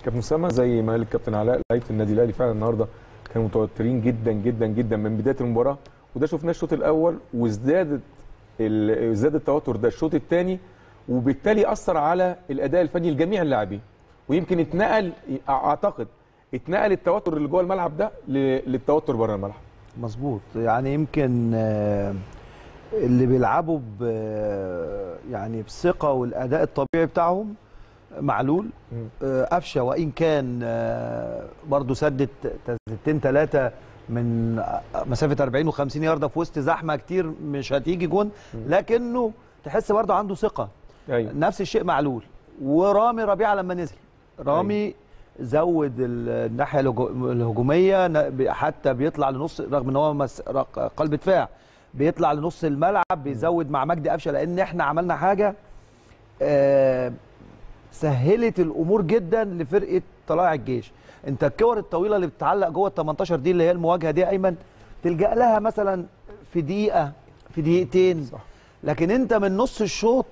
كابتن اسامه زي ما قال الكابتن علاء لعيبه النادي الاهلي فعلا النهارده كانوا متوترين جدا جدا جدا من بدايه المباراه وده شفناه الشوط الاول وازدادت ال- ازداد التوتر ده الشوط الثاني وبالتالي اثر على الاداء الفني لجميع اللاعبين ويمكن اتنقل اعتقد اتنقل التوتر اللي جوه الملعب ده ل- للتوتر بره الملعب مظبوط يعني يمكن آه، اللي بيلعبوا ب يعني بثقه والاداء الطبيعي بتاعهم معلول مم. آه، قفشه وان كان آه، برضه سدت تسديدتين ثلاثه من مسافه 40 و50 يارده في وسط زحمه كتير مش هتيجي جون لكنه تحس برضه عنده ثقه ايوه نفس الشيء معلول ورامي ربيعه لما نزل رامي زود ال- الناحيه الهجو- الهجوميه ن- ب- حتى بيطلع لنص رغم ان هو مس- رق- قلب دفاع بيطلع لنص الملعب بيزود مع مجدي قفشه لان احنا عملنا حاجه آه، سهلت الامور جدا لفرقه طلائع الجيش انت الكور الطويله اللي بتتعلق جوه ال 18 دي اللي هي المواجهه دي يا ايمن تلجا لها مثلا في دقيقه في دقيقتين صح. لكن انت من نص الشوط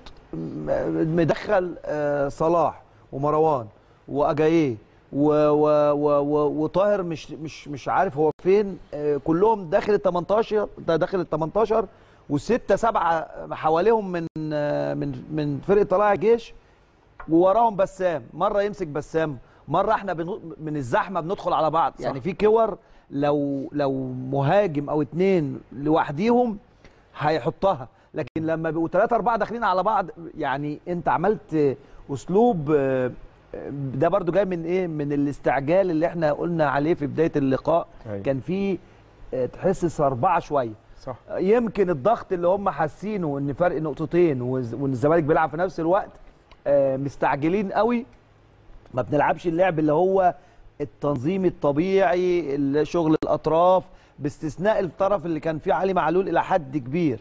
م- مدخل آه، صلاح ومروان واجاييه و- و- و- و- وطاهر مش مش مش عارف هو فين آه، كلهم داخل ال 18 ده داخل ال 18 وستة سبعة حواليهم من آه، من من فرقة طلائع الجيش ووراهم بسام مرة يمسك بسام مرة احنا بن- من الزحمة بندخل على بعض يعني في كور لو لو مهاجم او اتنين لوحديهم هيحطها لكن لما بيبقوا ثلاثة أربعة داخلين على بعض يعني أنت عملت أسلوب آه، ده برضو جاي من إيه؟ من الاستعجال اللي إحنا قلنا عليه في بداية اللقاء أيوة. كان في آه، تحس صربعة شوية صح يمكن الضغط اللي هم حاسينه ان فرق نقطتين وز- وان الزمالك بيلعب في نفس الوقت آه، مستعجلين قوي ما بنلعبش اللعب اللي هو التنظيم الطبيعي اللي شغل الاطراف باستثناء الطرف اللي كان فيه علي معلول الى حد كبير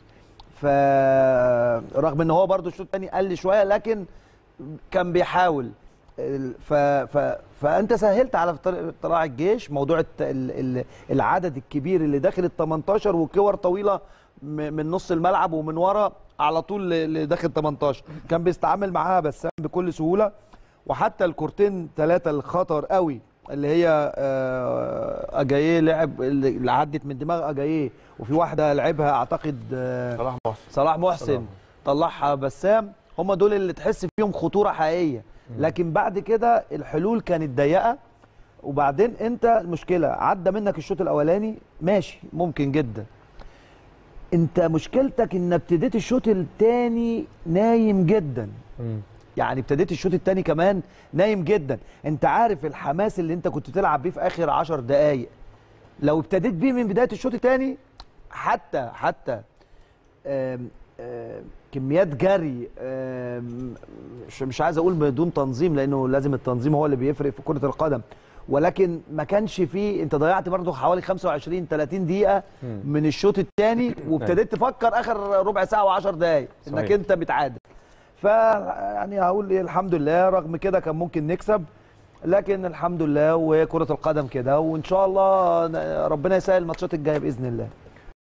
فرغم ان هو برضو الشوط الثاني قل شويه لكن كان بيحاول ال- ف... ف... فانت سهلت على طر- طلائع الجيش موضوع الت... ال... ال... العدد الكبير اللي داخل ال 18 وكور طويله م... من نص الملعب ومن ورا على طول ل- لداخل 18 كان بيستعمل معاها بسام بكل سهوله وحتى الكورتين ثلاثه الخطر قوي اللي هي آه، اجاييه لعب اللي عدت من دماغ اجاييه وفي واحده لعبها اعتقد آه، صلاح محسن صلاح محسن طلعها بسام هم دول اللي تحس فيهم خطوره حقيقيه لكن بعد كده الحلول كانت ضيقه وبعدين انت المشكله عدى منك الشوط الاولاني ماشي ممكن جدا انت مشكلتك ان ابتديت الشوط الثاني نايم جدا مم. يعني ابتديت الشوط الثاني كمان نايم جدا انت عارف الحماس اللي انت كنت تلعب بيه في اخر عشر دقايق لو ابتديت بيه من بدايه الشوط الثاني حتى حتى آم آم كميات جري آم مش مش عايز اقول بدون تنظيم لانه لازم التنظيم هو اللي بيفرق في كره القدم ولكن ما كانش فيه انت ضيعت برضه حوالي 25 30 دقيقه من الشوط الثاني وابتديت تفكر اخر ربع ساعه و10 دقائق انك صحيح. انت بتعادل ف يعني هقول إيه الحمد لله رغم كده كان ممكن نكسب لكن الحمد لله وكره القدم كده وان شاء الله ن- ربنا يسهل الماتشات الجايه باذن الله